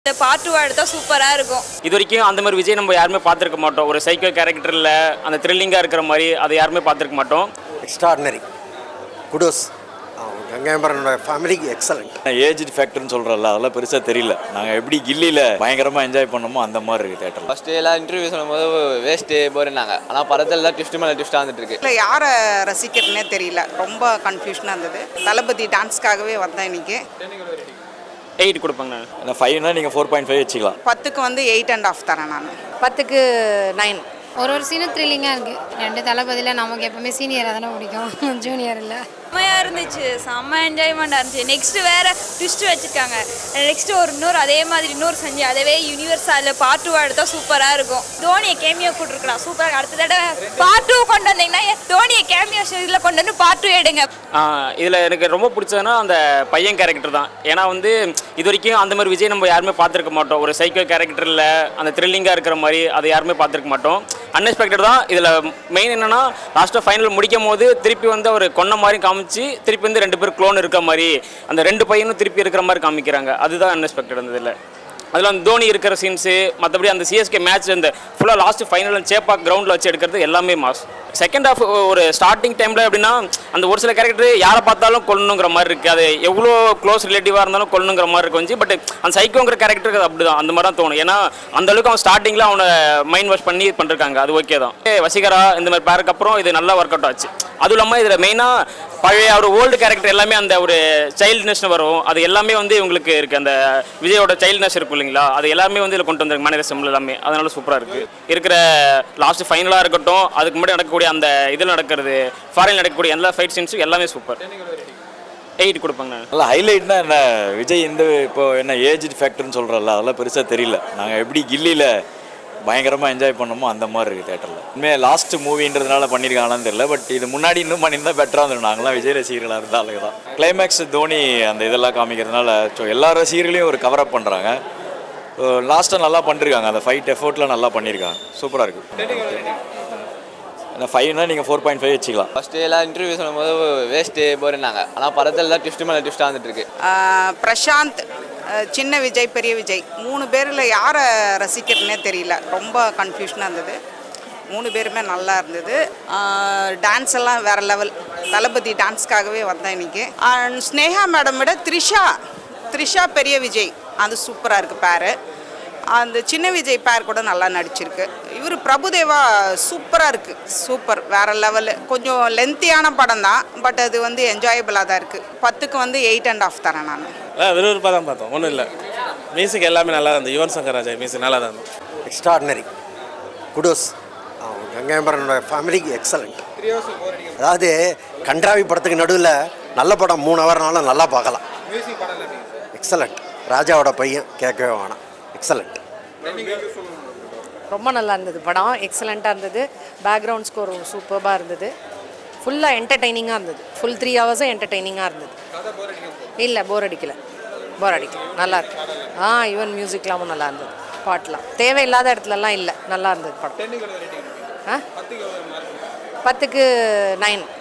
இந்த part two எடுத்தால் சூப்பராக இருக்கும் இது வரைக்கும் அந்த மாதிரி விஜய் நம்ம யாருமே பார்த்துருக்க மாட்டோம் ஒரு சைக்கோ கேரக்டரில் அந்த த்ரில்லிங்காக இருக்கிற மாதிரி அதை யாருமே பார்த்துருக்க மாட்டோம் எக்ஸ்ட்ராடினரி குடோஸ் கங்கையம்பரனோட ஃபேமிலிக்கு எக்ஸலண்ட் ஏஜ் ஃபேக்டர்னு சொல்கிறல்ல அதெல்லாம் பெருசாக தெரியல நாங்கள் எப்படி கில்லியில் பயங்கரமாக என்ஜாய் பண்ணோமோ அந்த மாதிரி இருக்குது தேட்டரில் ஃபஸ்ட்டு எல்லாம் இன்டர்வியூ சொல்லும்போது வேஸ்ட்டு போருந்தாங்க ஆனால் படத்தில் தான் ட்விஸ்ட் மேலே ட்விஸ்ட்டாக வந்துட்டு இருக்கு இல்லை யாரை ரசிக்கிறதுனே தெரியல ரொம்ப கன்ஃபியூஷனாக இருந்தது தளபதி டான்ஸ்க்காகவே வந்தேன் இன்னைக்கு எயிட் கொடுப்பாங்க நான் ஏன்னா ஃபைவ்னா நீங்கள் ஃபோர் பாயிண்ட் ஃபைவ் வச்சுக்கலாம் பத்துக்கு வந்து எயிட் அண்ட் ஆஃப் தரேன் நான் பத்துக்கு நைன் ஒரு ஒரு சீனும் த்ரில்லிங்காக இருக்குது ரெண்டு தளபதியில் நமக்கு எப்பவுமே சீனியராக தானே பிடிக்கும் ஜூனியர் இல்லை செம்மையாக இருந்துச்சு செம்ம என்ஜாய்மெண்ட்டாக இருந்துச்சு நெக்ஸ்ட் வேற ட்விஸ்ட் வச்சிருக்காங்க நெக்ஸ்ட் ஒரு இன்னொரு அதே மாதிரி இன்னொரு செஞ்சு அதவே யூனிவர்ஸால பார்ட் டூ எடுத்தால் சூப்பராக இருக்கும் தோனியை கேமியோ கூட்டிருக்கலாம் சூப்பராக அடுத்த தடவை பார்ட் டூ கொண்டு வந்தீங்கன்னா ஏன் தோனியை கேமியோ இதில் கொண்டு வந்து பார்ட் டூ எடுங்க இதில் எனக்கு ரொம்ப பிடிச்சதுன்னா அந்த பையன் கேரக்டர் தான் ஏன்னா வந்து இது வரைக்கும் அந்த மாதிரி விஜய் நம்ம யாருமே பார்த்துருக்க மாட்டோம் ஒரு சைக்கோ கேரக்டரில் அந்த த்ரில்லிங்காக இருக்கிற மாதிரி அதை யாருமே பார்த்துருக்க மாட்டோம் அன்எக்ஸ்பெக்டட் தான் இதில் மெயின் என்னன்னா லாஸ்ட்டாக ஃபைனல் முடிக்கும் போது திருப்பி வந்து அவர் கொன்ன மாதிரி காமிச்சு திருப்பி வந்து ரெண்டு பேர் க்ளோன் இருக்க மாதிரி அந்த ரெண்டு பையனும் திருப்பி இருக்கிற மாதிரி காமிக்கிறாங்க அதுதான் அன்எக்ஸ்பெக்டட் அந்த இதில் அதில் அந்த தோனி இருக்கிற சீன்ஸு மற்றபடி அந்த சிஎஸ்கே மேட்ச் அந்த ஃபுல்லாக லாஸ்ட் ஃபைனல் சேப்பாக் கிரவுண்டில் வச்சு எடுக்கிறது எல்லாமே மாஸ் செகண்ட் ஹாஃப் ஒரு ஸ்டார்டிங் டைமில் எப்படின்னா அந்த ஒரு சில கேரக்டர் யாரை பார்த்தாலும் கொல்லணுங்கிற மாதிரி இருக்குது அது எவ்வளோ க்ளோஸ் ரிலேட்டிவாக இருந்தாலும் கொல்லணுங்கிற மாதிரி இருக்கும் வந்து பட் அந்த சைக்கோங்கிற கேரக்டருக்கு அப்படி தான் அந்த மாதிரி தான் தோணும் ஏன்னா அந்த அளவுக்கு அவன் ஸ்டார்டிங்கில் அவனை மைண்ட் வாஷ் பண்ணி பண்ணிருக்காங்க அது ஓகே தான் ஏ, வசீகரா இந்த மாதிரி பேருக்கு அப்புறம் இது நல்லா ஒர்க் அவுட் ஆச்சு அதுவும் இல்லாமல் இதில் மெயினாக பழைய ஒரு ஓல்டு கேரக்டர் எல்லாமே அந்த ஒரு சைல்ட்னஸ்னு வரும் அது எல்லாமே வந்து இவங்களுக்கு இருக்குது அந்த விஜயோட சைல்ட்னஸ் இருக்கும் இல்லைங்களா அது எல்லாமே வந்து இதில் கொண்டு வந்திருக்கு மேனரிசம் எல்லாமே அதனால சூப்பராக இருக்குது இருக்கிற லாஸ்ட் ஃபைனலாக இருக்கட்டும் அதுக்கு முன்னாடி நடக்கக்கூடிய அந்த இதில் நடக்கிறது ஃபாரின் நடக்கக்கூடிய எல்லா ஃபைட் சீன்ஸும் எல்லாமே சூப்பர் எயிட் கொடுப்பாங்க நான் நல்லா ஹைலைட்னா என்ன விஜய் இந்த இப்போ என்ன ஏஜ் ஃபேக்டர்னு சொல்கிறல்ல அதெல்லாம் பெருசாக தெரியல நாங்கள் எப்படி கில்லியில் பயங்கரமாக என்ஜாய் பண்ணோமோ அந்த மாதிரி இருக்குது தேட்டரில் உண்மையாக லாஸ்ட் மூவின்றதுனால பண்ணியிருக்காங்களான்னு தெரியல பட் இது முன்னாடி இன்னும் பண்ணியிருந்தா பெட்டராக இருந்துடும் நாங்களாம் விஜய் ரசிகர்களாக இருந்த ஆளுங்க தான் கிளைமேக்ஸ் தோனி அந்த இதெல்லாம் காமிக்கிறதுனால ஸோ எல்லா ரசிகர்களையும் ஒரு கவர் அப் பண்ணுறாங்க லாஸ்ட்டாக நல்லா பண்ணிருக்காங்க அந்த ஃபைட் எஃபோர்ட்லாம் நல்லா பண்ணியிருக்காங்க சூப்பராக இருக்குது ஏன்னா ஃபைவ்னா நீங்கள் ஃபோர் பாயிண்ட் ஃபைவ் வச்சுக்கலாம் ஃபஸ்ட்டு எல்லாம் இன்டர்வியூ சொல்லும்போது வேஸ்ட்டு போருந்தாங்க ஆனால் படத்தில் தான் ட்விஸ்ட் மேலே ட்விஸ்ட்டாக வந்துட்டு இருக்கு ஆஹ் பிரசாந்த் ஆஹ் சின்ன விஜய் பெரிய விஜய் மூணு பேரில் யாரை ரசிக்கிறதுனே தெரியல ரொம்ப கன்ஃபியூஷனாக இருந்தது மூணு பேருமே நல்லா இருந்தது டான்ஸ் எல்லாம் வேற லெவல் தளபதி டான்ஸ்க்காகவே வந்தேன் இன்னைக்கு And ஸ்னேகா மேடம் விட த்ரிஷா த்ரிஷா பெரிய விஜய் அது சூப்பராக இருக்குது பேரு அந்த சின்ன விஜய் பேர் கூட நல்லா நடிச்சிருக்கு இவர் பிரபுதேவா சூப்பராக இருக்குது சூப்பர் வேற லெவலு கொஞ்சம் லென்த்தியான படம் தான் பட் அது வந்து என்ஜாயபிளாக தான் இருக்குது பத்துக்கு வந்து எயிட் அண்ட் ஆஃப் தரேன் நான் விறுவிறுப்பாக தான் பார்த்தோம் ஒன்றும் இல்லை மியூசிக் எல்லாமே நல்லா இருந்தது யுவன் சங்கர் ராஜா மியூசிக் நல்லா தான் இருந்தது எக்ஸ்ட்ராடினரி குடோஸ் கங்கையம்பரனோட ஃபேமிலிக்கு எக்ஸலண்ட் அதாவது கன்றாவி படத்துக்கு நடுவில் நல்ல படம் மூணு ஹவர்னாலும் நல்லா பார்க்கலாம் எக்ஸலண்ட் ராஜாவோட பையன் கேட்கவே வேணாம் எக்ஸலண்ட் ரொம்ப நல்லா இருந்தது படம் எக்ஸலண்ட்டாக இருந்தது பேக்ரவுண்ட் ஸ்கோர் சூப்பராக இருந்தது ஃபுல்லாக என்டர்டெய்னிங்காக இருந்தது ஃபுல் த்ரீ ஹவர்ஸும் என்டர்டெய்னிங்காக இருந்தது இல்லை போர் அடிக்கல போர் அடிக்கல நல்லா இருக்கு ஆ ஈவன் மியூசிக்லாமும் நல்லா இருந்தது பாட்டெலாம் தேவையில்லாத இடத்துலலாம் இல்லை நல்லா இருந்தது படம் ஆ பத்துக்கு நைன்